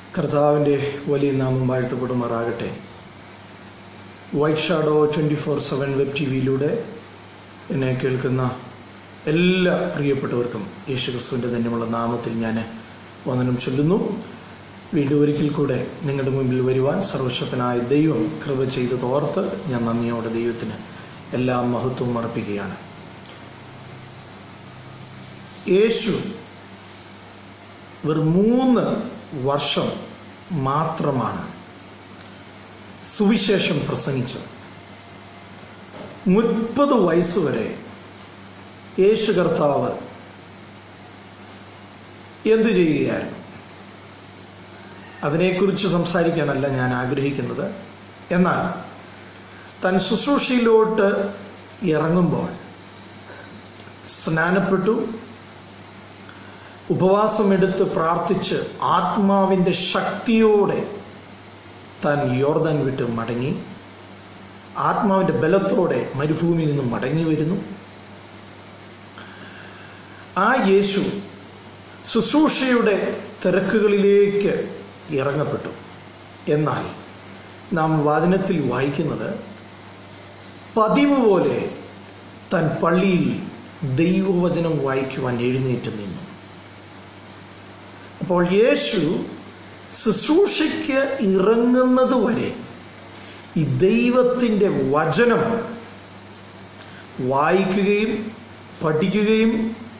കർത്താവിൻ്റെ വലിയ നാമം വാഴ്ത്തപ്പെടുമാറാകട്ടെ white shadow twenty four seven web T വിയിലൂടെ എന്നെ കേൾക്കുന്ന എല്ലാ പ്രിയപ്പെട്ടവർക്കും യേശുക്രിസ്തുവിൻ്റെ തന്നെയുള്ള നാമത്തിൽ ഞാൻ വന്ദനം ചൊല്ലുന്നു വീണ്ടും ഒരിക്കൽ കൂടെ നിങ്ങളുടെ മുമ്പിൽ വരുവാൻ സർവശക്തനായ ദൈവം കൃപ ചെയ്ത് തോർത്ത് ഞാൻ നന്ദിയോടെ ദൈവത്തിന് എല്ലാ മഹത്വവും അർപ്പിക്കുകയാണ് യേശു വെറും മൂന്ന് വർഷം മാത്രമാണ് സുവിശേഷം പ്രസംഗിച്ചത് മുപ്പത് വയസ്സുവരെ യേശു കർത്താവ് എന്തു ചെയ്യുകയായിരുന്നു അതിനെക്കുറിച്ച് സംസാരിക്കാനല്ല ഞാൻ ആഗ്രഹിക്കുന്നത് എന്നാൽ തൻ ശുശ്രൂഷയിലോട്ട് ഇറങ്ങുമ്പോൾ സ്നാനപ്പെട്ടു ഉപവാസമെടുത്ത് പ്രാർത്ഥിച്ച് ആത്മാവിൻ്റെ ശക്തിയോടെ താൻ യോർദാൻ വിട്ട് മടങ്ങി ആത്മാവിൻ്റെ ബലത്തോടെ മരുഭൂമിയിൽ നിന്നും മടങ്ങി വരുന്നു ആ യേശു ശുശ്രൂഷയുടെ തിരക്കുകളിലേക്ക് ഇറങ്ങപ്പെട്ടു എന്നാൽ നാം വാദനത്തിൽ വായിക്കുന്നത് പതിവ് പോലെ തൻ പള്ളിയിൽ ദൈവവചനം വായിക്കുവാൻ എഴുന്നേറ്റ് നിന്നു അപ്പോൾ യേശു ശുശ്രൂഷയ്ക്ക് ഇറങ്ങുന്നത് വരെ ഈ ദൈവത്തിൻ്റെ വചനം വായിക്കുകയും പഠിക്കുകയും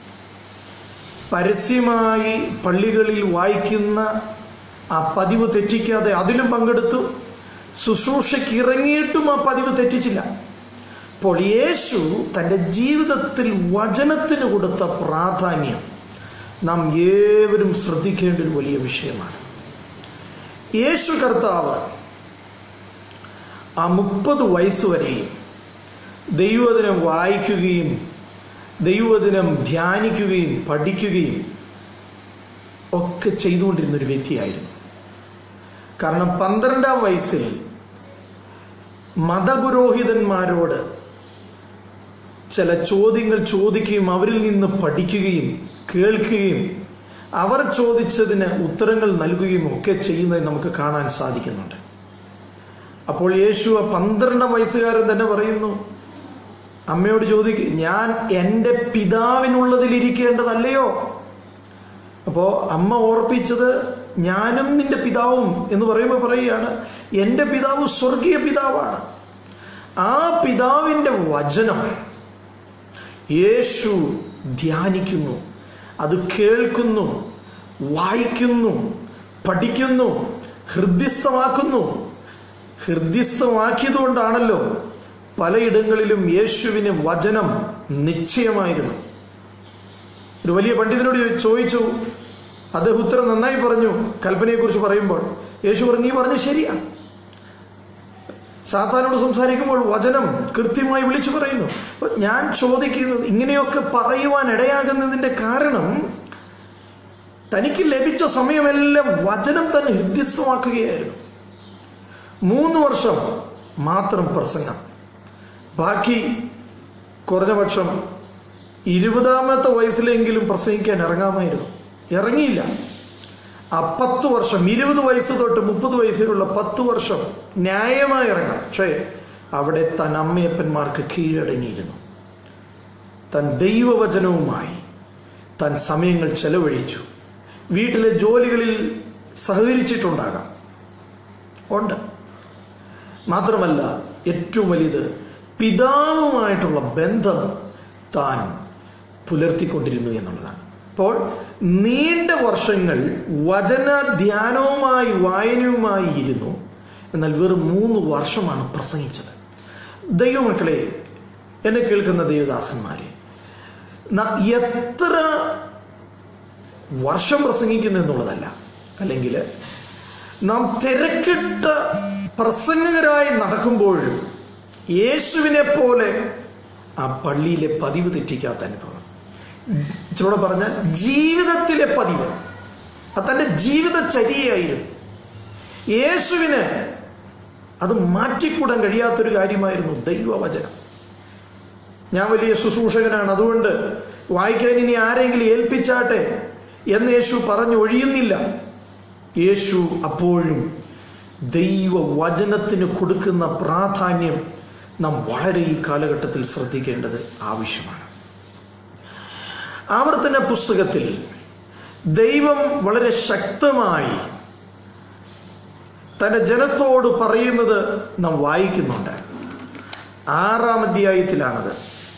പരസ്യമായി പള്ളികളിൽ വായിക്കുന്ന ആ പതിവ് തെറ്റിക്കാതെ അതിലും പങ്കെടുത്തു ശുശ്രൂഷയ്ക്ക് ഇറങ്ങിയിട്ടും ആ പതിവ് തെറ്റിച്ചില്ല അപ്പോൾ യേശു തൻ്റെ ജീവിതത്തിൽ വചനത്തിന് കൊടുത്ത പ്രാധാന്യം നാം ഏവരും ശ്രദ്ധിക്കേണ്ട ഒരു വലിയ വിഷയമാണ് യേശു കർത്താവ് ആ മുപ്പത് വയസ്സ് വരെയും ദൈവദിനം വായിക്കുകയും ദൈവദിനം ധ്യാനിക്കുകയും പഠിക്കുകയും ഒക്കെ ചെയ്തുകൊണ്ടിരുന്ന ഒരു വ്യക്തിയായിരുന്നു കാരണം പന്ത്രണ്ടാം വയസ്സിൽ മതപുരോഹിതന്മാരോട് ചില ചോദ്യങ്ങൾ ചോദിക്കുകയും അവരിൽ നിന്ന് പഠിക്കുകയും കേൾക്കുകയും അവർ ചോദിച്ചതിന് ഉത്തരങ്ങൾ നൽകുകയും ഒക്കെ ചെയ്യുന്നത് നമുക്ക് കാണാൻ സാധിക്കുന്നുണ്ട് അപ്പോൾ യേശു ആ പന്ത്രണ്ടാം വയസ്സുകാരൻ തന്നെ പറയുന്നു അമ്മയോട് ചോദിക്കും ഞാൻ എൻ്റെ പിതാവിനുള്ളതിൽ ഇരിക്കേണ്ടതല്ലയോ അപ്പോ അമ്മ ഓർപ്പിച്ചത് ഞാനും നിന്റെ പിതാവും എന്ന് പറയുമ്പോൾ പറയുകയാണ് എൻ്റെ പിതാവ് സ്വർഗീയ പിതാവാണ് ആ പിതാവിൻ്റെ വചനം യേശു ധ്യാനിക്കുന്നു അത് കേൾക്കുന്നു വായിക്കുന്നു പഠിക്കുന്നു ഹൃദ്യസ്ഥമാക്കുന്നു ഹൃദ്യസ്ഥമാക്കിയതുകൊണ്ടാണല്ലോ പലയിടങ്ങളിലും യേശുവിന് വചനം നിശ്ചയമായിരുന്നു ഒരു വലിയ പണ്ഡിതനോട് ചോദിച്ചു അദ്ദേഹം ഉത്തരം നന്നായി പറഞ്ഞു കൽപ്പനയെക്കുറിച്ച് പറയുമ്പോൾ യേശു പറഞ്ഞു നീ പറഞ്ഞു ശരിയാണ് സാത്താനോട് സംസാരിക്കുമ്പോൾ വചനം കൃത്യമായി വിളിച്ചു പറയുന്നു അപ്പൊ ഞാൻ ചോദിക്കുന്നത് ഇങ്ങനെയൊക്കെ പറയുവാൻ ഇടയാകുന്നതിന്റെ കാരണം തനിക്ക് ലഭിച്ച സമയമെല്ലാം വചനം തന്നെ ഹൃദ്യസ്ഥമാക്കുകയായിരുന്നു മൂന്ന് വർഷം മാത്രം പ്രസംഗം ബാക്കി കുറഞ്ഞ പക്ഷം ഇരുപതാമത്തെ വയസ്സിലെങ്കിലും പ്രസംഗിക്കാൻ ഇറങ്ങാമായിരുന്നു ഇറങ്ങിയില്ല ആ പത്ത് വർഷം ഇരുപത് വയസ്സ് തൊട്ട് മുപ്പത് വയസ്സിലുള്ള പത്ത് വർഷം ന്യായമായി ഇറങ്ങാം പക്ഷേ അവിടെ തൻ അമ്മയപ്പന്മാർക്ക് കീഴടങ്ങിയിരുന്നു തൻ ദൈവവചനവുമായി താൻ സമയങ്ങൾ ചെലവഴിച്ചു വീട്ടിലെ ജോലികളിൽ സഹകരിച്ചിട്ടുണ്ടാകാം ഉണ്ട് മാത്രമല്ല ഏറ്റവും വലുത് പിതാവുമായിട്ടുള്ള ബന്ധം താൻ പുലർത്തിക്കൊണ്ടിരുന്നു എന്നുള്ളതാണ് അപ്പോൾ നീണ്ട വർഷങ്ങൾ വചന ധ്യാനവുമായി വായനയുമായി ഇരുന്നു എന്നാൽ വെറും മൂന്ന് വർഷമാണ് പ്രസംഗിച്ചത് ദൈവമക്കളെ എന്നെ കേൾക്കുന്ന ദൈവദാസന്മാരെ എത്ര വർഷം പ്രസംഗിക്കുന്നു എന്നുള്ളതല്ല അല്ലെങ്കിൽ നാം തിരക്കിട്ട പ്രസംഗകരായി നടക്കുമ്പോഴും യേശുവിനെ പോലെ ആ പള്ളിയിലെ പതിവ് തെറ്റിക്കാത്ത അനുഭവം ഇച്ചിലൂടെ പറഞ്ഞാൽ ജീവിതത്തിലെ പതിവ് അത് തൻ്റെ ജീവിതചര്യയായിരുന്നു യേശുവിന് അത് മാറ്റിക്കൂടാൻ കഴിയാത്തൊരു കാര്യമായിരുന്നു ദൈവവചനം ഞാൻ വലിയ ശുശ്രൂഷകനാണ് അതുകൊണ്ട് വായിക്കാൻ ഇനി ആരെങ്കിലും ഏൽപ്പിച്ചാട്ടെ എന്ന് യേശു പറഞ്ഞു ഒഴിയുന്നില്ല യേശു അപ്പോഴും ദൈവവചനത്തിന് കൊടുക്കുന്ന പ്രാധാന്യം നാം വളരെ ഈ കാലഘട്ടത്തിൽ ശ്രദ്ധിക്കേണ്ടത് ആവശ്യമാണ് ആവർത്തന പുസ്തകത്തിൽ ദൈവം വളരെ ശക്തമായി തന്റെ ജനത്തോട് പറയുന്നത് നാം വായിക്കുന്നുണ്ട് ആറാം അധ്യായത്തിലാണത്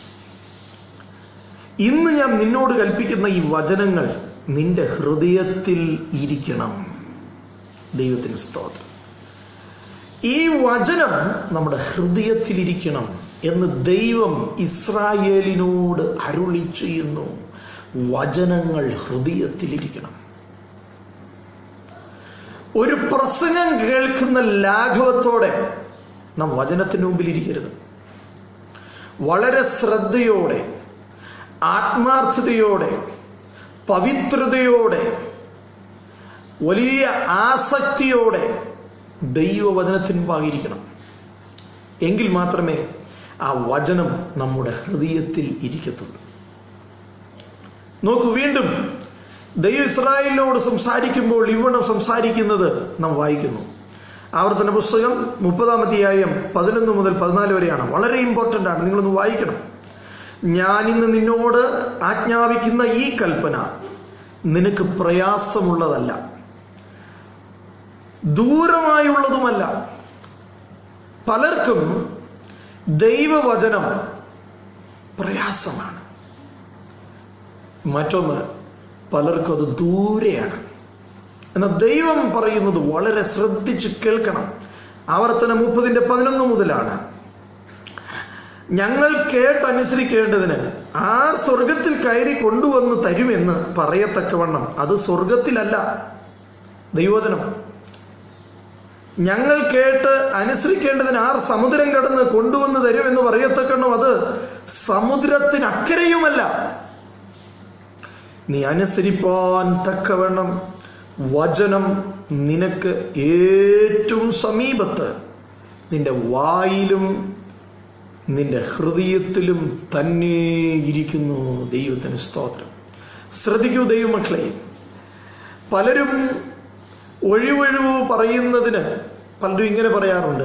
ഇന്ന് ഞാൻ നിന്നോട് കൽപ്പിക്കുന്ന ഈ വചനങ്ങൾ നിന്റെ ഹൃദയത്തിൽ ഇരിക്കണം ദൈവത്തിന് സ്തോത്രം ഈ വചനം നമ്മുടെ ഹൃദയത്തിലിരിക്കണം എന്ന് ദൈവം ഇസ്രായേലിനോട് അരുളി ചെയ്യുന്നു വചനങ്ങൾ ഹൃദയത്തിലിരിക്കണം ഒരു പ്രസംഗം കേൾക്കുന്ന ലാഘവത്തോടെ നാം വചനത്തിന് മുമ്പിൽ ഇരിക്കരുത് വളരെ ശ്രദ്ധയോടെ ആത്മാർത്ഥതയോടെ പവിത്രതയോടെ വലിയ ആസക്തിയോടെ ദൈവവചനത്തിന് മുമ്പാകിരിക്കണം എങ്കിൽ മാത്രമേ ആ വചനം നമ്മുടെ ഹൃദയത്തിൽ ഇരിക്കത്തുള്ളൂ നോക്കൂ വീണ്ടും ദൈവ ഇസ്രായേലിനോട് സംസാരിക്കുമ്പോൾ ഇവണം സംസാരിക്കുന്നത് നാം വായിക്കുന്നു ആവർത്തന പുസ്തകം മുപ്പതാം അധ്യായം പതിനൊന്ന് മുതൽ പതിനാല് വരെയാണ് വളരെ ഇമ്പോർട്ടൻ്റ് ആണ് നിങ്ങളൊന്ന് വായിക്കണം ഞാൻ ഇന്ന് നിന്നോട് ആജ്ഞാപിക്കുന്ന ഈ കൽപ്പന നിനക്ക് പ്രയാസമുള്ളതല്ല ദൂരമായുള്ളതുമല്ല പലർക്കും ദൈവവചനം പ്രയാസമാണ് മറ്റൊന്ന് പലർക്കും അത് ദൂരെയാണ് എന്നാൽ ദൈവം പറയുന്നത് വളരെ ശ്രദ്ധിച്ച് കേൾക്കണം ആവർത്തനം മുപ്പതിന്റെ പതിനൊന്ന് മുതലാണ് ഞങ്ങൾ കേട്ടനുസരിക്കേണ്ടതിന് ആ സ്വർഗത്തിൽ കയറി കൊണ്ടുവന്ന് തരുമെന്ന് പറയത്തക്കവണ്ണം അത് സ്വർഗത്തിലല്ല ദൈവോധനം ഞങ്ങൾ കേട്ട് അനുസരിക്കേണ്ടതിന് ആർ സമുദ്രം കടന്ന് കൊണ്ടുവന്ന് തരുമെന്ന് പറയത്തക്കണം അത് സമുദ്രത്തിനക്കരയുമല്ല നീ അനുസരിപ്പാൻ തക്കവണ്ണം വചനം നിനക്ക് ഏറ്റവും സമീപത്ത് നിന്റെ വായിലും നിന്റെ ഹൃദയത്തിലും തന്നെ ഇരിക്കുന്നു ദൈവത്തിന് സ്തോത്രം ശ്രദ്ധിക്കൂ ദൈവമക്കളെ പലരും ഒഴിവൊഴിവ് പറയുന്നതിന് പലരും ഇങ്ങനെ പറയാറുണ്ട്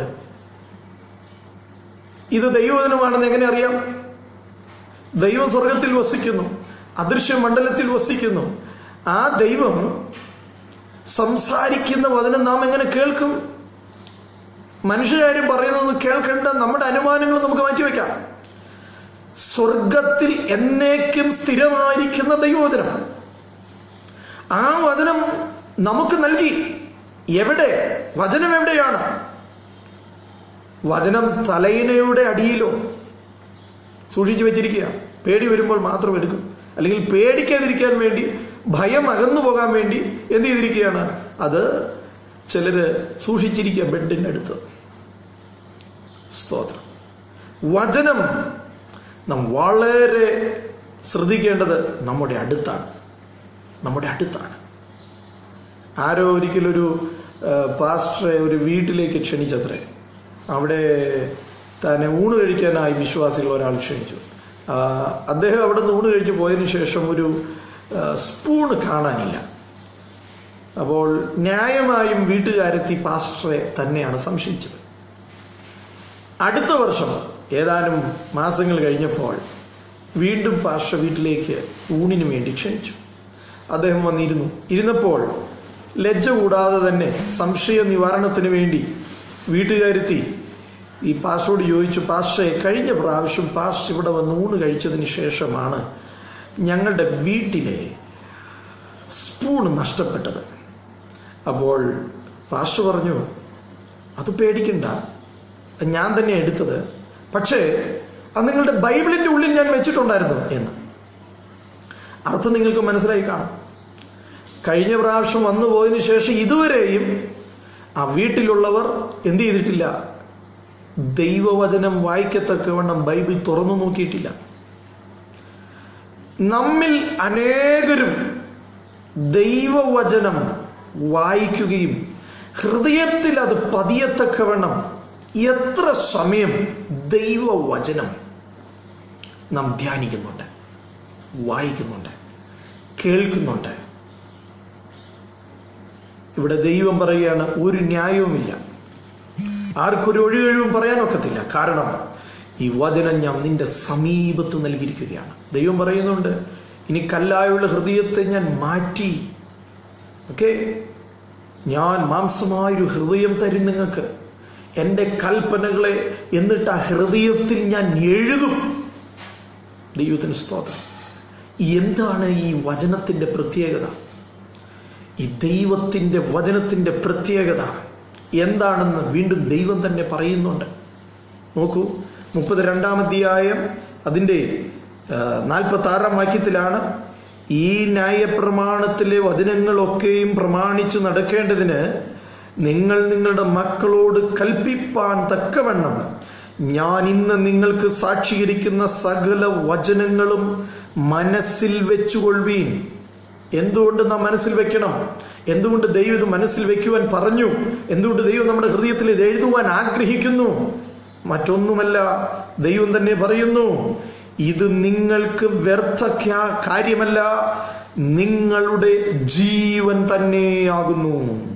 ഇത് ദൈവവചനമാണെന്ന് എങ്ങനെ അറിയാം ദൈവം സ്വർഗത്തിൽ വസിക്കുന്നു അദൃശ്യ മണ്ഡലത്തിൽ വസിക്കുന്നു ആ ദൈവം സംസാരിക്കുന്ന വചനം നാം എങ്ങനെ കേൾക്കും മനുഷ്യകാര്യം പറയുന്നത് കേൾക്കേണ്ട നമ്മുടെ അനുമാനങ്ങൾ നമുക്ക് മാറ്റിവെക്കാം സ്വർഗത്തിൽ എന്നേക്കും സ്ഥിരമായിരിക്കുന്ന ദൈവവചനം ആ വചനം നമുക്ക് നൽകി എവിടെ വചനം എവിടെയാണ് വചനം തലയിനയുടെ അടിയിലോ സൂക്ഷിച്ചു വെച്ചിരിക്കുക പേടി വരുമ്പോൾ മാത്രം എടുക്കും അല്ലെങ്കിൽ പേടിക്കാതിരിക്കാൻ വേണ്ടി ഭയം അകന്നു പോകാൻ വേണ്ടി എന്ത് ചെയ്തിരിക്കുകയാണ് അത് ചിലര് സൂക്ഷിച്ചിരിക്കുക ബെഡിന്റെ അടുത്ത് സ്തോത്രം വചനം നാം വളരെ ശ്രദ്ധിക്കേണ്ടത് നമ്മുടെ അടുത്താണ് നമ്മുടെ അടുത്താണ് ആരോ ഒരിക്കലൊരു പാസ്റ്ററെ ഒരു വീട്ടിലേക്ക് ക്ഷണിച്ചത്രേ അവിടെ തന്നെ ഊണ് കഴിക്കാനായി വിശ്വാസികൾ ഒരാൾ ക്ഷണിച്ചു അദ്ദേഹം അവിടെ നിന്ന് ഊണ് കഴിച്ച് പോയതിനു ശേഷം ഒരു സ്പൂൺ കാണാനില്ല അപ്പോൾ ന്യായമായും വീട്ടുകാരെത്തി പാസ്റ്ററെ തന്നെയാണ് സംശയിച്ചത് അടുത്ത വർഷം ഏതാനും മാസങ്ങൾ കഴിഞ്ഞപ്പോൾ വീണ്ടും പാസ്റ്റർ വീട്ടിലേക്ക് ഊണിന് വേണ്ടി ക്ഷണിച്ചു അദ്ദേഹം വന്നിരുന്നു ഇരുന്നപ്പോൾ ലജ്ജ കൂടാതെ തന്നെ സംശയ നിവാരണത്തിന് വേണ്ടി വീട്ടുകാരെത്തി ഈ പാസ്റ്റോട് ചോദിച്ചു പാസ്റ്ററെ കഴിഞ്ഞ പ്രാവശ്യം പാസ്റ്റ് ഇവിടെ വന്ന് ഊണ് കഴിച്ചതിന് ശേഷമാണ് ഞങ്ങളുടെ വീട്ടിലെ സ്പൂൺ നഷ്ടപ്പെട്ടത് അപ്പോൾ പാസ്റ്റർ പറഞ്ഞു അത് പേടിക്കണ്ട ഞാൻ തന്നെ എടുത്തത് പക്ഷേ അത് നിങ്ങളുടെ ബൈബിളിന്റെ ഉള്ളിൽ ഞാൻ വെച്ചിട്ടുണ്ടായിരുന്നു എന്ന് അർത്ഥം നിങ്ങൾക്ക് മനസ്സിലായി കാണും കഴിഞ്ഞ പ്രാവശ്യം വന്നു പോയതിനു ശേഷം ഇതുവരെയും ആ വീട്ടിലുള്ളവർ എന്ത് ചെയ്തിട്ടില്ല ദൈവവചനം വായിക്കത്തക്കവണ്ണം ബൈബിൾ തുറന്നു നോക്കിയിട്ടില്ല നമ്മിൽ അനേകരും ദൈവവചനം വായിക്കുകയും ഹൃദയത്തിൽ അത് പതിയത്തക്കവണ്ണം എത്ര സമയം ദൈവവചനം നാം ധ്യാനിക്കുന്നുണ്ട് വായിക്കുന്നുണ്ട് കേൾക്കുന്നുണ്ട് ഇവിടെ ദൈവം പറയുകയാണ് ഒരു ന്യായവുമില്ല ആർക്കൊരു ഒഴികഴിവും പറയാനൊക്കത്തില്ല കാരണം ഈ വചനം ഞാൻ നിന്റെ സമീപത്ത് നൽകിയിരിക്കുകയാണ് ദൈവം പറയുന്നുണ്ട് ഇനി കല്ലായുള്ള ഹൃദയത്തെ ഞാൻ മാറ്റി ഓക്കെ ഞാൻ മാംസമായൊരു ഹൃദയം തരും നിങ്ങൾക്ക് എൻ്റെ കൽപ്പനകളെ എന്നിട്ട് ആ ഹൃദയത്തിൽ ഞാൻ എഴുതും ദൈവത്തിന് സ്തോത്രം എന്താണ് ഈ വചനത്തിന്റെ പ്രത്യേകത ഈ ദൈവത്തിന്റെ വചനത്തിന്റെ പ്രത്യേകത എന്താണെന്ന് വീണ്ടും ദൈവം തന്നെ പറയുന്നുണ്ട് നോക്കൂ മുപ്പത് രണ്ടാം അധ്യായം അതിൻ്റെ നാൽപ്പത്തി ആറാം വാക്യത്തിലാണ് ഈ ന്യായപ്രമാണത്തിലെ വചനങ്ങളൊക്കെയും പ്രമാണിച്ചു നടക്കേണ്ടതിന് നിങ്ങൾ നിങ്ങളുടെ മക്കളോട് കൽപ്പിപ്പാൻ തക്കവണ്ണം ഞാൻ ഇന്ന് നിങ്ങൾക്ക് സാക്ഷീകരിക്കുന്ന സകല വചനങ്ങളും മനസ്സിൽ വെച്ചുകൊള്ളുവീൻ എന്തുകൊണ്ട് നാം മനസ്സിൽ വെക്കണം എന്തുകൊണ്ട് ദൈവം ഇത് മനസ്സിൽ വെക്കുവാൻ പറഞ്ഞു എന്തുകൊണ്ട് ദൈവം നമ്മുടെ ഹൃദയത്തിൽ ഇത് എഴുതുവാൻ ആഗ്രഹിക്കുന്നു മറ്റൊന്നുമല്ല ദൈവം തന്നെ പറയുന്നു ഇത് നിങ്ങൾക്ക് വ്യർത്ഥ ക്യാ- കാര്യമല്ല നിങ്ങളുടെ ജീവൻ തന്നെയാകുന്നു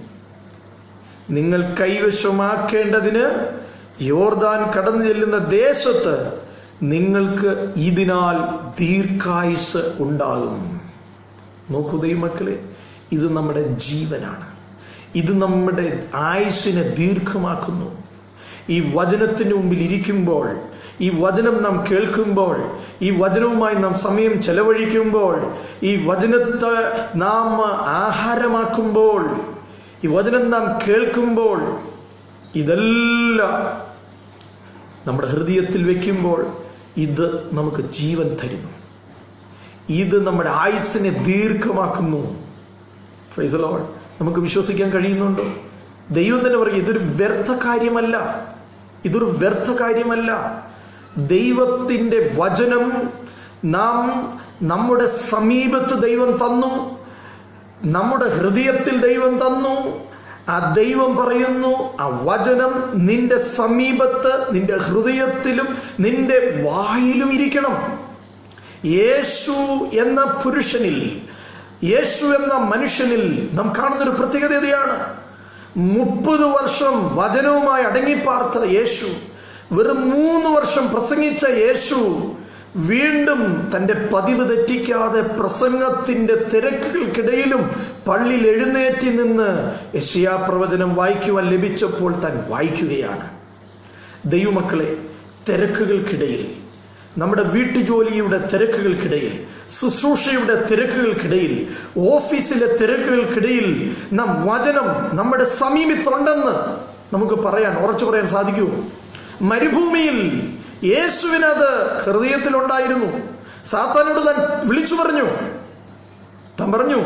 നിങ്ങൾ കൈവശമാക്കേണ്ടതിന് യോർദാൻ കടന്നു ചെല്ലുന്ന ദേശത്ത് നിങ്ങൾക്ക് ഇതിനാൽ ദീർഘായുസ് ഉണ്ടാകും നോക്കൂ ദൈവമക്കളെ ഇത് നമ്മുടെ ജീവനാണ് ഇത് നമ്മുടെ ആയുസ്സിനെ ദീർഘമാക്കുന്നു ഈ വചനത്തിന് മുമ്പിൽ ഇരിക്കുമ്പോൾ ഈ വചനം നാം കേൾക്കുമ്പോൾ ഈ വചനവുമായി നാം സമയം ചെലവഴിക്കുമ്പോൾ ഈ വചനത്തെ നാം ആഹാരമാക്കുമ്പോൾ ഈ വചനം നാം കേൾക്കുമ്പോൾ ഇതെല്ലാം നമ്മുടെ ഹൃദയത്തിൽ വെക്കുമ്പോൾ ഇത് നമുക്ക് ജീവൻ തരുന്നു ഇത് നമ്മുടെ ആയുസ്സിനെ ദീർഘമാക്കുന്നു Praise the Lord. നമുക്ക് വിശ്വസിക്കാൻ കഴിയുന്നുണ്ടോ ദൈവം തന്നെ പറയും ഇതൊരു വ്യർത്ഥ കാര്യമല്ല ഇതൊരു വ്യർത്ഥ കാര്യമല്ല ദൈവത്തിന്റെ വചനം നാം നമ്മുടെ സമീപത്ത് ദൈവം തന്നു നമ്മുടെ ഹൃദയത്തിൽ ദൈവം തന്നു ആ ദൈവം പറയുന്നു ആ വചനം നിന്റെ സമീപത്ത് നിന്റെ ഹൃദയത്തിലും നിന്റെ വായിലും ഇരിക്കണം യേശു എന്ന പുരുഷനിൽ യേശു എന്ന മനുഷ്യനിൽ നാം കാണുന്നൊരു പ്രത്യേകതയാണ് മുപ്പത് വർഷം വചനവുമായി അടങ്ങിപ്പാർത്ത യേശു വെറും മൂന്ന് വർഷം പ്രസംഗിച്ച യേശു വീണ്ടും തന്റെ പതിവ് തെറ്റിക്കാതെ പ്രസംഗത്തിന്റെ തിരക്കുകൾക്കിടയിലും പള്ളിയിൽ എഴുന്നേറ്റി നിന്ന് യശയാ പ്രവചനം വായിക്കുവാൻ ലഭിച്ചപ്പോൾ താൻ വായിക്കുകയാണ് ദൈവമക്കളെ തിരക്കുകൾക്കിടയിൽ നമ്മുടെ വീട്ടുജോലിയുടെ തിരക്കുകൾക്കിടയിൽ ശുശ്രൂഷയുടെ തിരക്കുകൾക്കിടയിൽ ഓഫീസിലെ തിരക്കുകൾക്കിടയിൽ നാം വചനം നമ്മുടെ സമീപത്തുണ്ടെന്ന് നമുക്ക് പറയാൻ ഉറച്ചു പറയാൻ സാധിക്കൂ മരുഭൂമിയിൽ യേശുവിനത് ഹൃദയത്തിലുണ്ടായിരുന്നു സാത്താനോട് താൻ വിളിച്ചു പറഞ്ഞു താൻ പറഞ്ഞു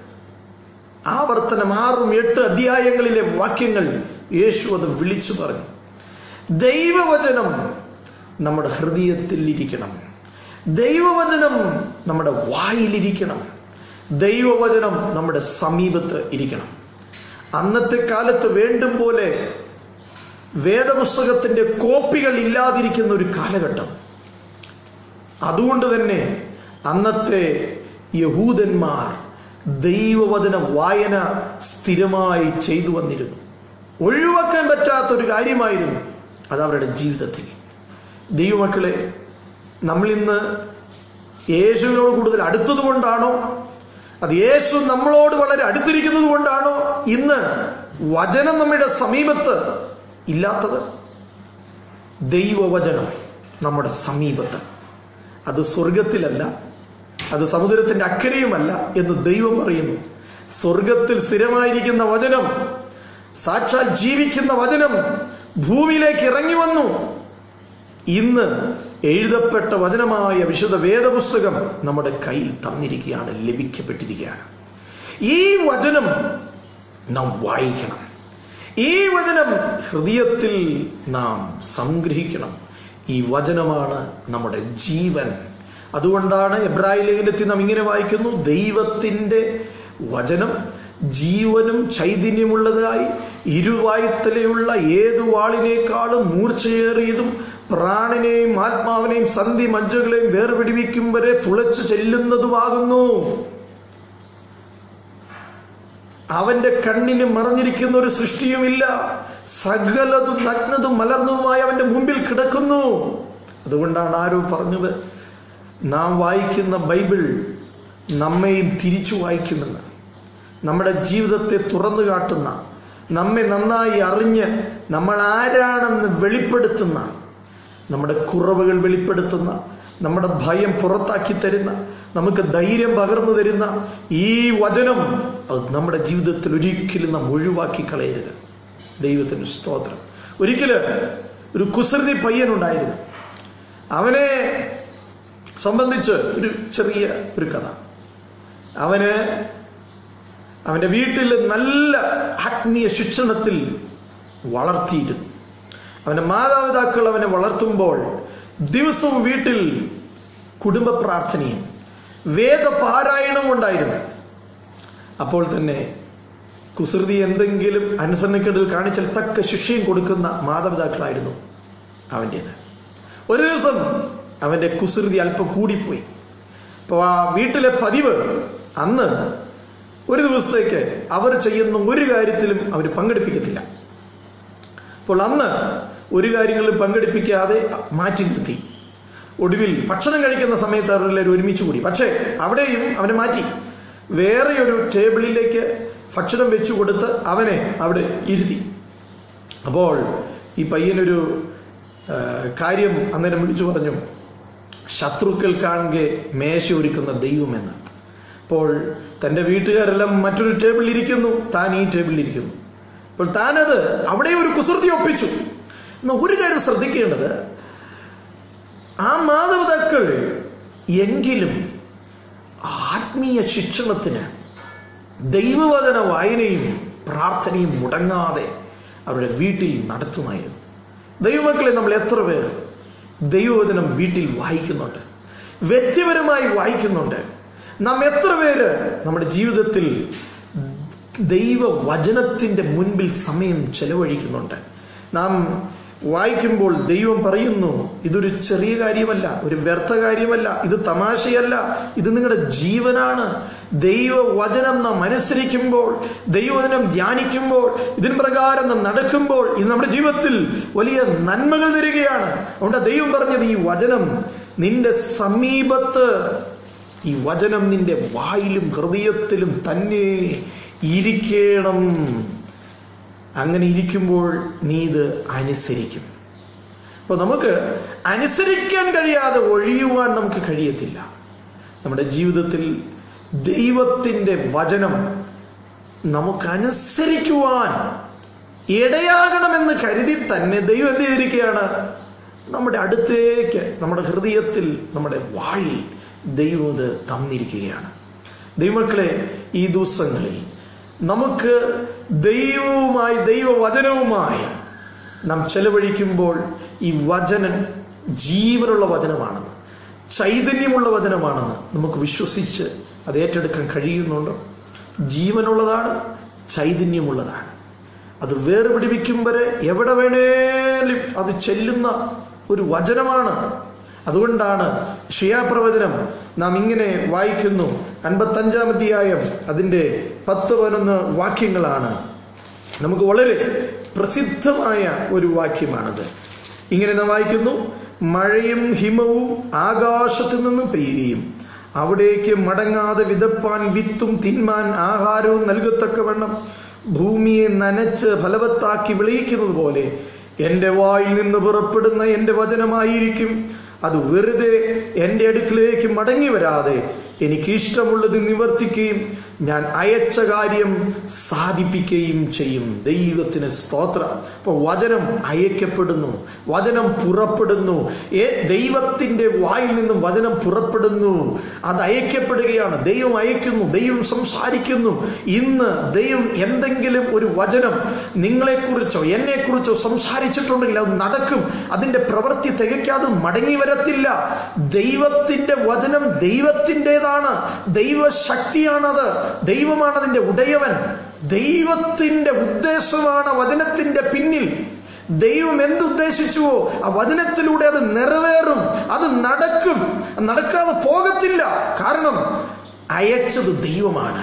ആവർത്തനം ആറും എട്ട് അധ്യായങ്ങളിലെ വാക്യങ്ങൾ യേശു അത് വിളിച്ചു പറഞ്ഞു ദൈവവചനം നമ്മുടെ ഹൃദയത്തിൽ ഇരിക്കണം ദൈവവചനം നമ്മുടെ വായിലിരിക്കണം ദൈവവചനം നമ്മുടെ സമീപത്ത് ഇരിക്കണം അന്നത്തെ കാലത്ത് വേണ്ടും പോലെ വേദപുസ്തകത്തിന്റെ കോപ്പികൾ ഇല്ലാതിരിക്കുന്ന ഒരു കാലഘട്ടം അതുകൊണ്ട് തന്നെ അന്നത്തെ യഹൂദന്മാർ ദൈവവചന വായന സ്ഥിരമായി ചെയ്തു വന്നിരുന്നു ഒഴിവാക്കാൻ പറ്റാത്ത ഒരു കാര്യമായിരുന്നു അത് അവരുടെ ജീവിതത്തിൽ ദൈവമക്കളെ നമ്മൾ ഇന്ന് യേശുവിനോട് കൂടുതൽ അടുത്തത് കൊണ്ടാണോ അത് യേശു നമ്മളോട് വളരെ അടുത്തിരിക്കുന്നത് കൊണ്ടാണോ ഇന്ന് വചനം നമ്മുടെ സമീപത്ത് ഇല്ലാത്തത് ദൈവവചനം നമ്മുടെ സമീപത്ത് അത് സ്വർഗത്തിലല്ല അത് സമുദ്രത്തിന്റെ അക്കരയുമല്ല എന്ന് ദൈവം പറയുന്നു സ്വർഗത്തിൽ സ്ഥിരമായിരിക്കുന്ന വചനം സാക്ഷാൽ ജീവിക്കുന്ന വചനം ഭൂമിയിലേക്ക് ഇറങ്ങി വന്നു ഇന്ന് എഴുതപ്പെട്ട വചനമായ വിശുദ്ധ വേദപുസ്തകം നമ്മുടെ കയ്യിൽ തന്നിരിക്കുകയാണ് ലഭിക്കപ്പെട്ടിരിക്കുകയാണ് ഈ വചനം നാം വായിക്കണം ഈ വചനം ഹൃദയത്തിൽ നാം സംഗ്രഹിക്കണം ഈ വചനമാണ് നമ്മുടെ ജീവൻ അതുകൊണ്ടാണ് എബ്രായ ലേഖനത്തിൽ നാം ഇങ്ങനെ വായിക്കുന്നു ദൈവത്തിന്റെ വചനം ജീവനും ചൈതന്യമുള്ളതായി ഇരുവായുത്തലയുള്ള ഏതു വാളിനേക്കാളും മൂർച്ചയേറിയതും പ്രാണനെയും ആത്മാവിനെയും സന്ധി മജ്ജകളെയും വേർപിടിവിക്കും വരെ തുളച്ചു ചെല്ലുന്നതുമാകുന്നു അവന്റെ കണ്ണിന് മറഞ്ഞിരിക്കുന്ന ഒരു സൃഷ്ടിയുമില്ല സകലതും നഗ്നതും മലർന്നതുമായി അവന്റെ മുമ്പിൽ കിടക്കുന്നു അതുകൊണ്ടാണ് ആരോ പറഞ്ഞത് നാം വായിക്കുന്ന ബൈബിൾ നമ്മെയും തിരിച്ചു വായിക്കുമെന്ന് നമ്മുടെ ജീവിതത്തെ തുറന്നു കാട്ടുന്ന നമ്മെ നന്നായി അറിഞ്ഞ് നമ്മൾ ആരാണെന്ന് വെളിപ്പെടുത്തുന്ന നമ്മുടെ കുറവുകൾ വെളിപ്പെടുത്തുന്ന നമ്മുടെ ഭയം പുറത്താക്കി തരുന്ന നമുക്ക് ധൈര്യം പകർന്നു തരുന്ന ഈ വചനം അത് നമ്മുടെ ജീവിതത്തിൽ ഒരിക്കലും നാം ഒഴിവാക്കി കളയരുത് ദൈവത്തിന് സ്തോത്രം ഒരിക്കല് ഒരു കുസൃതി പയ്യനുണ്ടായിരുന്നു അവനെ സംബന്ധിച്ച് ഒരു ചെറിയ ഒരു കഥ അവന് അവന്റെ വീട്ടിൽ നല്ല ആത്മീയ ശിക്ഷണത്തിൽ വളർത്തിയിരുന്നു അവന്റെ മാതാപിതാക്കൾ അവനെ വളർത്തുമ്പോൾ ദിവസവും വീട്ടിൽ കുടുംബ പ്രാർത്ഥനയും വേദപാരായണവും ഉണ്ടായിരുന്നു അപ്പോൾ തന്നെ കുസൃതി എന്തെങ്കിലും അനുസരണക്കേടിൽ കാണിച്ചാൽ തക്ക ശിക്ഷയും കൊടുക്കുന്ന മാതാപിതാക്കളായിരുന്നു അവൻ്റേത് ഒരു ദിവസം അവന്റെ കുസൃതി അല്പം കൂടിപ്പോയി അപ്പോൾ ആ വീട്ടിലെ പതിവ് അന്ന് ഒരു ദിവസത്തേക്ക് അവർ ചെയ്യുന്ന ഒരു കാര്യത്തിലും അവർ പങ്കെടുപ്പിക്കത്തില്ല അപ്പോൾ അന്ന് ഒരു കാര്യങ്ങളിലും പങ്കെടുപ്പിക്കാതെ മാറ്റി നിർത്തി ഒടുവിൽ ഭക്ഷണം കഴിക്കുന്ന സമയത്ത് അവരെല്ലാവരും ഒരുമിച്ച് കൂടി പക്ഷേ അവിടെയും അവനെ മാറ്റി വേറെ ഒരു ടേബിളിലേക്ക് ഭക്ഷണം വെച്ചു കൊടുത്ത് അവനെ അവിടെ ഇരുത്തി അപ്പോൾ ഈ പയ്യനൊരു ആ, കാര്യം അന്നേരം വിളിച്ചു പറഞ്ഞു ശത്രുക്കൾ കാണുക മേശ ഒരുക്കുന്ന ദൈവമെന്ന് അപ്പോൾ തൻ്റെ വീട്ടുകാരെല്ലാം മറ്റൊരു ടേബിളിൽ ഇരിക്കുന്നു താൻ ഈ ടേബിളിൽ ഇരിക്കുന്നു അപ്പോൾ താനത് അവിടെ ഒരു കുസൃതി ഒപ്പിച്ചു എന്നാൽ ഒരു കാര്യം ശ്രദ്ധിക്കേണ്ടത് ആ മാതാപിതാക്കൾ എങ്കിലും ആത്മീയ ശിക്ഷണത്തിന് ദൈവവചന വായനയും പ്രാർത്ഥനയും മുടങ്ങാതെ അവരുടെ വീട്ടിൽ നടത്തുമായിരുന്നു ദൈവമക്കളെ നമ്മൾ എത്ര പേർ ദൈവവചനം വീട്ടിൽ വായിക്കുന്നുണ്ട് വ്യക്തിപരമായി വായിക്കുന്നുണ്ട് നാം എത്ര പേര് നമ്മുടെ ജീവിതത്തിൽ ദൈവവചനത്തിൻ്റെ മുൻപിൽ സമയം ചെലവഴിക്കുന്നുണ്ട് നാം വായിക്കുമ്പോൾ ദൈവം പറയുന്നു ഇതൊരു ചെറിയ കാര്യമല്ല ഒരു വ്യർത്ഥ കാര്യമല്ല ഇത് തമാശയല്ല ഇത് നിങ്ങളുടെ ജീവനാണ് ദൈവവചനം നാം അനുസരിക്കുമ്പോൾ ദൈവവചനം ധ്യാനിക്കുമ്പോൾ ഇതിന് പ്രകാരം നാം നടക്കുമ്പോൾ ഇത് നമ്മുടെ ജീവിതത്തിൽ വലിയ നന്മകൾ തരികയാണ് അതുകൊണ്ട് ദൈവം പറഞ്ഞത് ഈ വചനം നിന്റെ സമീപത്ത് ഈ വചനം നിന്റെ വായിലും ഹൃദയത്തിലും തന്നെ ഇരിക്കണം അങ്ങനെ ഇരിക്കുമ്പോൾ നീ ഇത് അനുസരിക്കും അപ്പോൾ നമുക്ക് അനുസരിക്കാൻ കഴിയാതെ ഒഴിയുവാൻ നമുക്ക് കഴിയത്തില്ല നമ്മുടെ ജീവിതത്തിൽ ദൈവത്തിൻ്റെ വചനം നമുക്ക് അനുസരിക്കുവാൻ ഇടയാകണമെന്ന് കരുതി തന്നെ ദൈവം എന്ത് ചെയ്തിരിക്കുകയാണ് നമ്മുടെ അടുത്തേക്ക് നമ്മുടെ ഹൃദയത്തിൽ നമ്മുടെ വായിൽ ദൈവം ഇത് തന്നിരിക്കുകയാണ് ദൈവമക്കളെ ഈ ദിവസങ്ങളിൽ നമുക്ക് ദൈവവുമായി ദൈവവചനവുമായി നാം ചെലവഴിക്കുമ്പോൾ ഈ വചനം ജീവനുള്ള വചനമാണെന്ന് ചൈതന്യമുള്ള വചനമാണെന്ന് നമുക്ക് വിശ്വസിച്ച് അത് ഏറ്റെടുക്കാൻ കഴിയുന്നുണ്ട് ജീവനുള്ളതാണ് ചൈതന്യമുള്ളതാണ് അത് വേർപിടിപ്പിക്കും വരെ എവിടെ വേണേലും അത് ചെല്ലുന്ന ഒരു വചനമാണ് അതുകൊണ്ടാണ് ഷിയാപ്രവചനം നാം ഇങ്ങനെ വായിക്കുന്നു അൻപത്തഞ്ചാം അധ്യായം അതിൻ്റെ പത്ത് പതിനൊന്ന് വാക്യങ്ങളാണ് നമുക്ക് വളരെ പ്രസിദ്ധമായ ഒരു വാക്യമാണത് ഇങ്ങനെ നാം വായിക്കുന്നു മഴയും ഹിമവും ആകാശത്തു നിന്നും പെയ്യുകയും അവിടേക്ക് മടങ്ങാതെ വിതപ്പാൻ വിത്തും തിന്മാൻ ആഹാരവും നൽകത്തക്കവണ്ണം ഭൂമിയെ നനച്ച് ഫലവത്താക്കി വിളയിക്കുന്നത് പോലെ എൻ്റെ വായിൽ നിന്ന് പുറപ്പെടുന്ന എൻ്റെ വചനമായിരിക്കും അത് വെറുതെ എൻ്റെ അടുക്കിലേക്ക് മടങ്ങി വരാതെ എനിക്ക് ഇഷ്ടമുള്ളത് നിവർത്തിക്കുകയും ഞാൻ അയച്ച കാര്യം സാധിപ്പിക്കുകയും ചെയ്യും ദൈവത്തിന് സ്തോത്രം അപ്പോൾ വചനം അയക്കപ്പെടുന്നു വചനം പുറപ്പെടുന്നു ഏ ദൈവത്തിൻ്റെ വായിൽ നിന്നും വചനം പുറപ്പെടുന്നു അത് അയക്കപ്പെടുകയാണ് ദൈവം അയക്കുന്നു ദൈവം സംസാരിക്കുന്നു ഇന്ന് ദൈവം എന്തെങ്കിലും ഒരു വചനം നിങ്ങളെക്കുറിച്ചോ എന്നെക്കുറിച്ചോ സംസാരിച്ചിട്ടുണ്ടെങ്കിൽ അത് നടക്കും അതിൻ്റെ പ്രവൃത്തി തികയ്ക്കാതെ മടങ്ങി വരത്തില്ല ദൈവത്തിൻ്റെ വചനം ദൈവത്തിൻ്റെതാണ് ദൈവശക്തിയാണത് ദൈവമാണ് അതിൻ്റെ ഉടയവൻ ദൈവത്തിൻ്റെ ഉദ്ദേശമാണ് വചനത്തിൻ്റെ പിന്നിൽ ദൈവം എന്തുദ്ദേശിച്ചുവോ ആ വചനത്തിലൂടെ അത് നിറവേറും അത് നടക്കും നടക്കാതെ പോകത്തില്ല കാരണം അയച്ചത് ദൈവമാണ്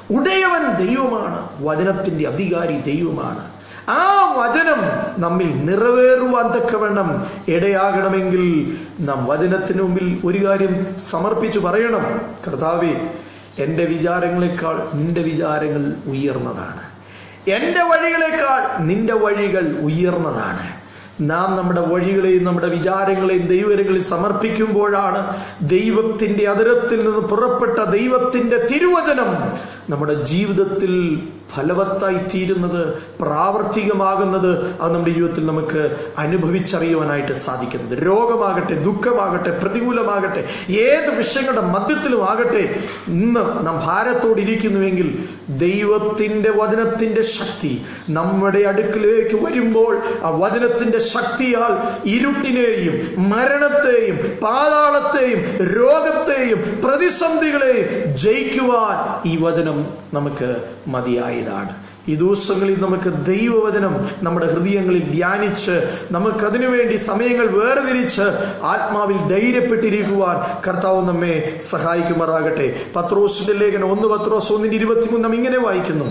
ഉടയവൻ ദൈവമാണ് വചനത്തിന്റെ അധികാരി ദൈവമാണ് ആ വചനം നമ്മിൽ നിറവേറുവാൻ തക്കവണ്ണം ഇടയാകണമെങ്കിൽ നാം വചനത്തിന് മുമ്പിൽ ഒരു കാര്യം സമർപ്പിച്ചു പറയണം കർത്താവേ എൻ്റെ വിചാരങ്ങളെക്കാൾ നിന്റെ വിചാരങ്ങൾ ഉയർന്നതാണ് എൻ്റെ വഴികളെക്കാൾ നിന്റെ വഴികൾ ഉയർന്നതാണ് നാം നമ്മുടെ വഴികളെയും നമ്മുടെ വിചാരങ്ങളെയും ദൈവങ്ങളിൽ സമർപ്പിക്കുമ്പോഴാണ് ദൈവത്തിന്റെ അതിരത്തിൽ നിന്ന് പുറപ്പെട്ട ദൈവത്തിന്റെ തിരുവചനം നമ്മുടെ ജീവിതത്തിൽ ഫലവത്തായി തീരുന്നത് പ്രാവർത്തികമാകുന്നത് അത് നമ്മുടെ ജീവിതത്തിൽ നമുക്ക് അനുഭവിച്ചറിയുവാനായിട്ട് സാധിക്കുന്നത് രോഗമാകട്ടെ ദുഃഖമാകട്ടെ പ്രതികൂലമാകട്ടെ ഏത് വിഷയങ്ങളുടെ മധ്യത്തിലും ആകട്ടെ ഇന്ന് നാം ഭാരത്തോടെ ഇരിക്കുന്നുവെങ്കിൽ ദൈവത്തിന്റെ വചനത്തിന്റെ ശക്തി നമ്മുടെ അടുക്കിലേക്ക് വരുമ്പോൾ ആ വചനത്തിന്റെ ശക്തിയാൽ ഇരുട്ടിനെയും മരണത്തെയും പാതാളത്തെയും രോഗത്തെയും പ്രതിസന്ധികളെയും ജയിക്കുവാൻ ഈ വചനം നമുക്ക് മതിയായതാണ് ഈ ദിവസങ്ങളിൽ നമുക്ക് ദൈവവചനം നമ്മുടെ ഹൃദയങ്ങളിൽ ധ്യാനിച്ച് നമുക്ക് അതിനുവേണ്ടി സമയങ്ങൾ വേർതിരിച്ച് ആത്മാവിൽ ധൈര്യപ്പെട്ടിരിക്കുവാൻ കർത്താവ് നമ്മെ സഹായിക്കുമാറാകട്ടെ പത്രോസിന്റെ ലേഖനം ഒന്ന് പത്രോസ് ഒന്നിന്റെ ഇരുപത്തിമൂന്ന് നാം ഇങ്ങനെ വായിക്കുന്നു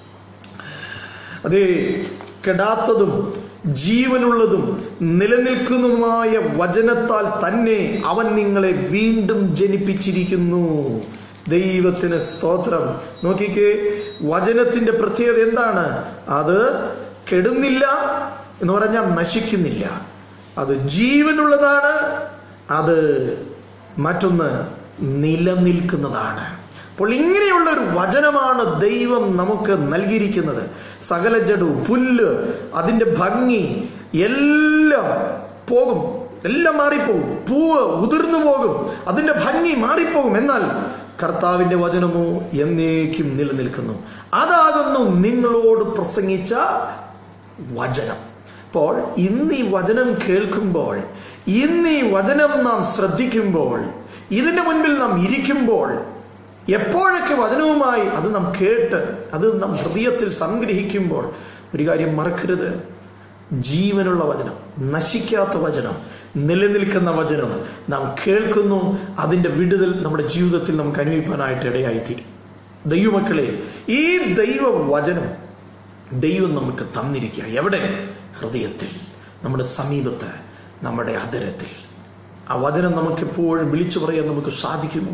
അതേ കെടാത്തതും ജീവനുള്ളതും നിലനിൽക്കുന്നതുമായ വചനത്താൽ തന്നെ അവൻ നിങ്ങളെ വീണ്ടും ജനിപ്പിച്ചിരിക്കുന്നു ദൈവത്തിന് സ്തോത്രം നോക്കിക്കേ വചനത്തിന്റെ പ്രത്യേകത എന്താണ് അത് കെടുന്നില്ല എന്ന് പറഞ്ഞാൽ നശിക്കുന്നില്ല അത് ജീവനുള്ളതാണ് അത് മറ്റൊന്ന് നിലനിൽക്കുന്നതാണ് അപ്പോൾ ഇങ്ങനെയുള്ള ഒരു വചനമാണ് ദൈവം നമുക്ക് നൽകിയിരിക്കുന്നത് സകല ജഡവും പുല്ല് അതിൻ്റെ ഭംഗി എല്ലാം പോകും എല്ലാം മാറിപ്പോകും പൂവ് ഉതിർന്നു പോകും അതിൻ്റെ ഭംഗി മാറിപ്പോകും എന്നാൽ കർത്താവിന്റെ വചനമോ എന്നേക്കും നിലനിൽക്കുന്നു അതാകുന്നു നിങ്ങളോട് പ്രസംഗിച്ച വചനം അപ്പോൾ ഇന്ന് ഈ വചനം കേൾക്കുമ്പോൾ ഇന്ന് ഈ വചനം നാം ശ്രദ്ധിക്കുമ്പോൾ ഇതിന്റെ മുൻപിൽ നാം ഇരിക്കുമ്പോൾ എപ്പോഴൊക്കെ വചനവുമായി അത് നാം കേട്ട് അത് നാം ഹൃദയത്തിൽ സംഗ്രഹിക്കുമ്പോൾ ഒരു കാര്യം മറക്കരുത് ജീവനുള്ള വചനം നശിക്കാത്ത വചനം നിലനിൽക്കുന്ന വചനം നാം കേൾക്കുന്നു അതിൻ്റെ വിടുതൽ നമ്മുടെ ജീവിതത്തിൽ നമുക്ക് അനുഭവിക്കാനായിട്ട് ഇടയായിത്തീരും ദൈവമക്കളെ ഈ ദൈവ വചനം ദൈവം നമുക്ക് തന്നിരിക്കുക എവിടെ ഹൃദയത്തിൽ നമ്മുടെ സമീപത്ത് നമ്മുടെ അതരത്തിൽ ആ വചനം നമുക്ക് എപ്പോഴും വിളിച്ചു പറയാൻ നമുക്ക് സാധിക്കുമോ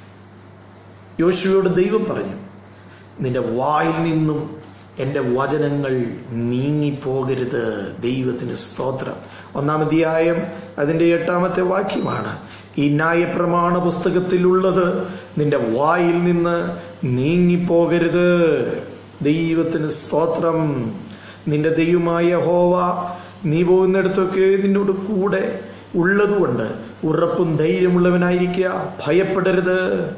യോശുവയോട് ദൈവം പറഞ്ഞു നിന്റെ വായിൽ നിന്നും എൻ്റെ വചനങ്ങൾ നീങ്ങിപ്പോകരുത് ദൈവത്തിന് സ്തോത്രം ഒന്നാം അധ്യായം അതിൻ്റെ എട്ടാമത്തെ വാക്യമാണ് ഈ ന്യായപ്രമാണ പുസ്തകത്തിലുള്ളത് നിന്റെ വായിൽ നിന്ന് നീങ്ങിപ്പോകരുത് ദൈവത്തിന് സ്തോത്രം നിന്റെ ദൈവമായ ഹോവ നീ പോകുന്നിടത്തൊക്കെ നിന്നോട് കൂടെ ഉള്ളതുകൊണ്ട് ഉറപ്പും ധൈര്യമുള്ളവനായിരിക്കുക ഭയപ്പെടരുത്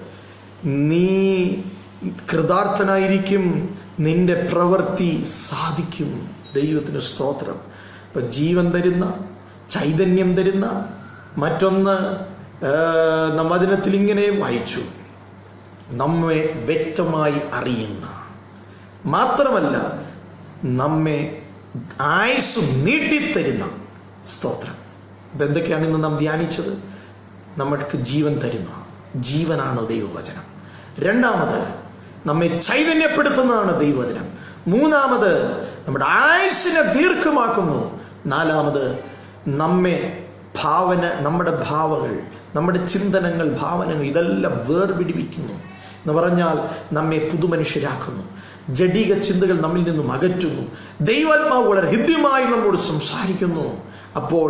നീ കൃതാർത്ഥനായിരിക്കും നിന്റെ പ്രവൃത്തി സാധിക്കും ദൈവത്തിന് സ്തോത്രം ഇപ്പൊ ജീവൻ തരുന്ന ചൈതന്യം തരുന്ന മറ്റൊന്ന് നാം വചനത്തിൽ ഇങ്ങനെ വായിച്ചു നമ്മെ വ്യക്തമായി അറിയുന്ന മാത്രമല്ല നമ്മെ ആയുസ് നീട്ടിത്തരുന്ന സ്തോത്രം ഇപ്പൊ എന്തൊക്കെയാണ് ഇന്ന് നാം ധ്യാനിച്ചത് നമ്മൾക്ക് ജീവൻ തരുന്ന ജീവനാണ് ദൈവവചനം രണ്ടാമത് നമ്മെ ചൈതന്യപ്പെടുത്തുന്നതാണ് ദൈവവചനം മൂന്നാമത് നമ്മുടെ ആയുസിനെ ദീർഘമാക്കുന്നു നാലാമത് നമ്മെ ഭാവന നമ്മുടെ ഭാവങ്ങൾ നമ്മുടെ ചിന്തനങ്ങൾ ഭാവനകൾ ഇതെല്ലാം വേർപിടിവിക്കുന്നു എന്ന് പറഞ്ഞാൽ നമ്മെ പുതുമനുഷ്യരാക്കുന്നു ജഡിക ചിന്തകൾ നമ്മിൽ നിന്നും അകറ്റുന്നു ദൈവാത്മാവ് വളരെ ഹൃദ്യമായി നമ്മോട് സംസാരിക്കുന്നു അപ്പോൾ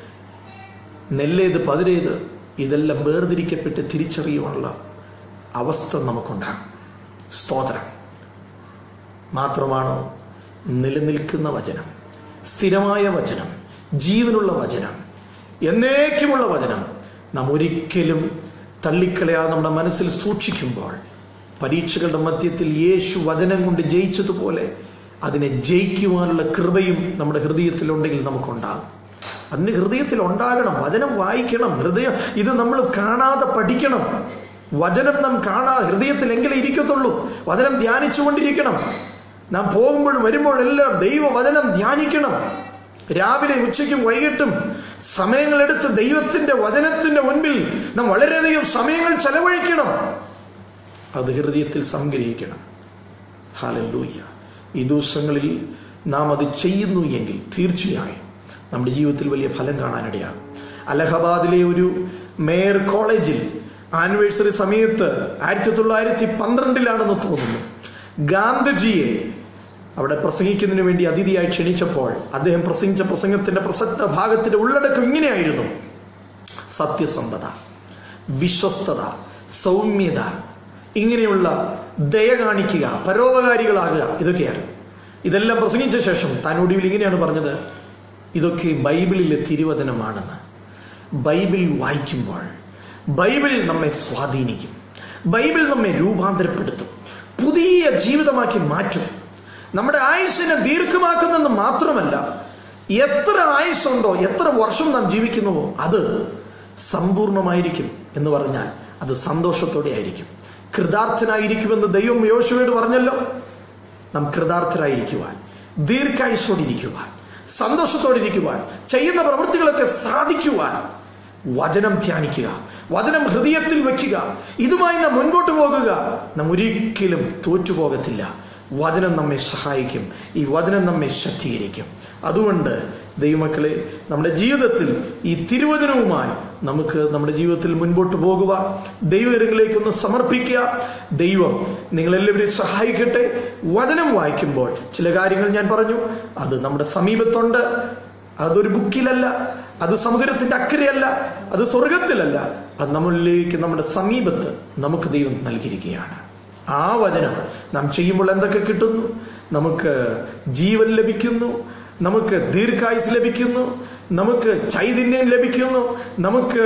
നെല്ലേത് പതിരേത് ഇതെല്ലാം വേർതിരിക്കപ്പെട്ട് തിരിച്ചറിയുവാനുള്ള അവസ്ഥ നമുക്കുണ്ടാകും സ്തോത്രം മാത്രമാണോ നിലനിൽക്കുന്ന വചനം സ്ഥിരമായ വചനം ജീവനുള്ള വചനം എന്നേക്കുമുള്ള വചനം നാം ഒരിക്കലും തള്ളിക്കളയാതെ നമ്മുടെ മനസ്സിൽ സൂക്ഷിക്കുമ്പോൾ പരീക്ഷകളുടെ മധ്യത്തിൽ യേശു വചനം കൊണ്ട് ജയിച്ചതുപോലെ അതിനെ ജയിക്കുവാനുള്ള കൃപയും നമ്മുടെ ഹൃദയത്തിലുണ്ടെങ്കിൽ നമുക്കുണ്ടാകും അതിന് ഹൃദയത്തിൽ ഉണ്ടാകണം വചനം വായിക്കണം ഹൃദയം ഇത് നമ്മൾ കാണാതെ പഠിക്കണം വചനം നാം കാണാതെ ഹൃദയത്തിൽ എങ്കിലും ഇരിക്കത്തുള്ളൂ വചനം ധ്യാനിച്ചുകൊണ്ടിരിക്കണം നാം പോകുമ്പോഴും വരുമ്പോഴെല്ലാം ദൈവവചനം ധ്യാനിക്കണം രാവിലെ ഉച്ചയ്ക്കും വൈകിട്ടും സമയങ്ങളെടുത്ത് ദൈവത്തിന്റെ വചനത്തിന്റെ മുൻപിൽ നാം വളരെയധികം സമയങ്ങൾ ചെലവഴിക്കണം അത് ഹൃദയത്തിൽ സംഗ്രഹിക്കണം ഹാലല്ലൂയ്യ ഈ ദിവസങ്ങളിൽ നാം അത് ചെയ്യുന്നു എങ്കിൽ തീർച്ചയായും നമ്മുടെ ജീവിതത്തിൽ വലിയ ഫലം കാണാനിടയാകും അലഹബാദിലെ ഒരു മേയർ കോളേജിൽ ആനിവേഴ്സറി സമയത്ത് ആയിരത്തി തൊള്ളായിരത്തി പന്ത്രണ്ടിലാണെന്ന് തോന്നുന്നു ഗാന്ധിജിയെ അവിടെ പ്രസംഗിക്കുന്നതിന് വേണ്ടി അതിഥിയായി ക്ഷണിച്ചപ്പോൾ അദ്ദേഹം പ്രസംഗിച്ച പ്രസംഗത്തിന്റെ പ്രസക്ത ഭാഗത്തിന്റെ ഉള്ളടക്കം ഇങ്ങനെയായിരുന്നു സത്യസന്ധത വിശ്വസ്തത സൗമ്യത ഇങ്ങനെയുള്ള ദയ കാണിക്കുക പരോപകാരികളാകുക ഇതൊക്കെയാണ് ഇതെല്ലാം പ്രസംഗിച്ച ശേഷം താൻ ഒടുവിൽ ഇങ്ങനെയാണ് പറഞ്ഞത് ഇതൊക്കെ ബൈബിളിലെ തിരുവചനമാണെന്ന് ബൈബിൾ വായിക്കുമ്പോൾ ബൈബിൾ നമ്മെ സ്വാധീനിക്കും ബൈബിൾ നമ്മെ രൂപാന്തരപ്പെടുത്തും പുതിയ ജീവിതമാക്കി മാറ്റും നമ്മുടെ ആയുസ്സിനെ ദീർഘമാക്കുന്നെന്ന് മാത്രമല്ല എത്ര ആയുസ്സുണ്ടോ എത്ര വർഷം നാം ജീവിക്കുന്നുവോ അത് സമ്പൂർണമായിരിക്കും എന്ന് പറഞ്ഞാൽ അത് സന്തോഷത്തോടെ ആയിരിക്കും കൃതാർത്ഥനായിരിക്കുമെന്ന് ദൈവം യോശുവയോട് പറഞ്ഞല്ലോ നാം കൃതാർത്ഥരായിരിക്കുവാൻ ദീർഘായുസോടെ ഇരിക്കുവാൻ സന്തോഷത്തോടെ ഇരിക്കുവാൻ ചെയ്യുന്ന പ്രവൃത്തികളൊക്കെ സാധിക്കുവാൻ വചനം ധ്യാനിക്കുക വചനം ഹൃദയത്തിൽ വെക്കുക ഇതുമായി നാം മുൻപോട്ട് പോകുക നാം ഒരിക്കലും തോറ്റുപോകത്തില്ല വചനം നമ്മെ സഹായിക്കും ഈ വചനം നമ്മെ ശക്തീകരിക്കും അതുകൊണ്ട് ദൈവമക്കളെ നമ്മുടെ ജീവിതത്തിൽ ഈ തിരുവചനവുമായി നമുക്ക് നമ്മുടെ ജീവിതത്തിൽ മുൻപോട്ട് പോകുക ദൈവകരങ്ങളിലേക്കൊന്ന് സമർപ്പിക്കുക ദൈവം നിങ്ങളെല്ലാവരെയും സഹായിക്കട്ടെ വചനം വായിക്കുമ്പോൾ ചില കാര്യങ്ങൾ ഞാൻ പറഞ്ഞു അത് നമ്മുടെ സമീപത്തുണ്ട് അതൊരു ബുക്കിലല്ല അത് സമുദ്രത്തിന്റെ അക്കരെയല്ല അത് സ്വർഗത്തിലല്ല അത് നമ്മളിലേക്ക് നമ്മുടെ സമീപത്ത് നമുക്ക് ദൈവം നൽകിയിരിക്കുകയാണ് ആ വചനം നാം ചെയ്യുമ്പോൾ എന്തൊക്കെ കിട്ടുന്നു നമുക്ക് ജീവൻ ലഭിക്കുന്നു നമുക്ക് ദീർഘായുസ് ലഭിക്കുന്നു നമുക്ക് ചൈതന്യം ലഭിക്കുന്നു നമുക്ക്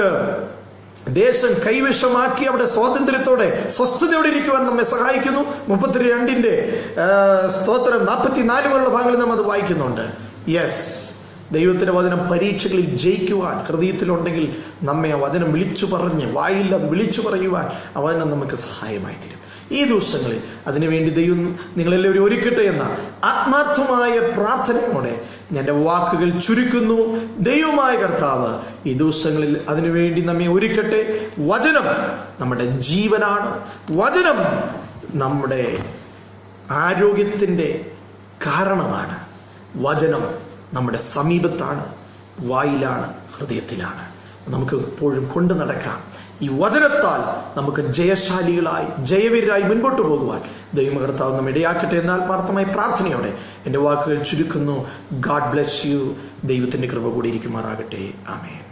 ദേശം കൈവശമാക്കി അവിടെ സ്വാതന്ത്ര്യത്തോടെ സ്വസ്ഥതയോടെ ഇരിക്കുവാൻ നമ്മെ സഹായിക്കുന്നു മുപ്പത്തിരണ്ടിന്റെ സ്തോത്രം നാൽപ്പത്തിനാല് പോലുള്ള ഭാഗങ്ങളിൽ നാം അത് വായിക്കുന്നുണ്ട് യെസ് ദൈവത്തിന്റെ വചനം പരീക്ഷകളിൽ ജയിക്കുവാൻ ഹൃദയത്തിലുണ്ടെങ്കിൽ നമ്മെ ആ വചനം വിളിച്ചു പറഞ്ഞ് വായിൽ അത് വിളിച്ചു പറയുവാൻ ആ വചനം നമുക്ക് സഹായമായി തീരും ഈ ദിവസങ്ങളിൽ അതിനുവേണ്ടി ദൈവം നിങ്ങളെല്ലാവരും ഒരുക്കട്ടെ എന്ന ആത്മാർത്ഥമായ പ്രാർത്ഥനയോടെ എൻ്റെ വാക്കുകൾ ചുരുക്കുന്നു ദൈവമായ കർത്താവ് ഈ ദിവസങ്ങളിൽ അതിനുവേണ്ടി നമ്മെ ഒരുക്കട്ടെ വചനം നമ്മുടെ ജീവനാണ് വചനം നമ്മുടെ ആരോഗ്യത്തിൻ്റെ കാരണമാണ് വചനം നമ്മുടെ സമീപത്താണ് വായിലാണ് ഹൃദയത്തിലാണ് നമുക്ക് എപ്പോഴും കൊണ്ടു നടക്കാം ഈ വചനത്താൽ നമുക്ക് ജയശാലികളായി ജയവീരായി മുൻപോട്ട് പോകുവാൻ ദൈവകർത്താവ് നമ്മെ ഇടയാക്കട്ടെ എന്ന ആത്മാർത്ഥമായ പ്രാർത്ഥനയോടെ എൻ്റെ വാക്കുകൾ ചുരുക്കുന്നു ഗാഡ് ബ്ലെസ് യു ദൈവത്തിൻ്റെ കൃപ കൂടി ഇരിക്കുമാറാകട്ടെ ആമേൻ